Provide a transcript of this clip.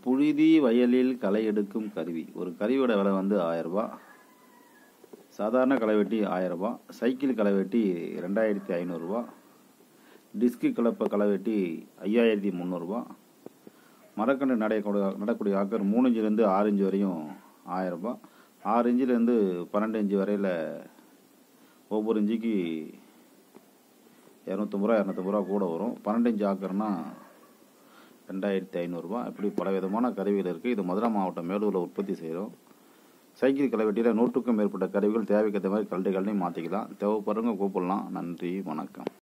புழுதி வயலில் களை எடுக்கும் கருவி ஒரு கருவியோட விலை வந்து ஆயிரம் ரூபாய் சாதாரண களைவெட்டி ஆயிரம் ரூபாய் சைக்கிள் களைவெட்டி ரெண்டாயிரத்தி ஐநூறுரூவா டிஸ்கு கலப்பை களைவெட்டி ஐயாயிரத்தி முந்நூறுரூவா மரக்கன்று நடையக்கூடிய நடக்கூடிய ஆக்கர் மூணு இன்ச்சிலேருந்து ஆறு இன்ச்சு வரையும் ஆயிரம் ரூபாய் ஆறு இன்ச்சிலேருந்து பன்னெண்டு இன்ச்சு வரையில் ஒவ்வொரு இன்ச்சுக்கு இரநூத்தம்பது ரூபா இரநூத்தம்பது ரூபா கூட வரும் பன்னெண்டு இன்ச்சு ஆக்கர்னா ரெண்டாயிரத்தி ஐநூறுரூவா இப்படி பல விதமான கருவிகள் இருக்குது இது மதுரை மாவட்டம் மேலூரில் உற்பத்தி செய்கிறோம் சைக்கிள் களைவெட்டியில் நூற்றுக்கும் மேற்பட்ட கருவிகள் தேவைக்கேற்ற மாதிரி கல்வி கல்வி மாற்றிக்கலாம் தேவைப்படுறவங்க கூப்பிடலாம் நன்றி வணக்கம்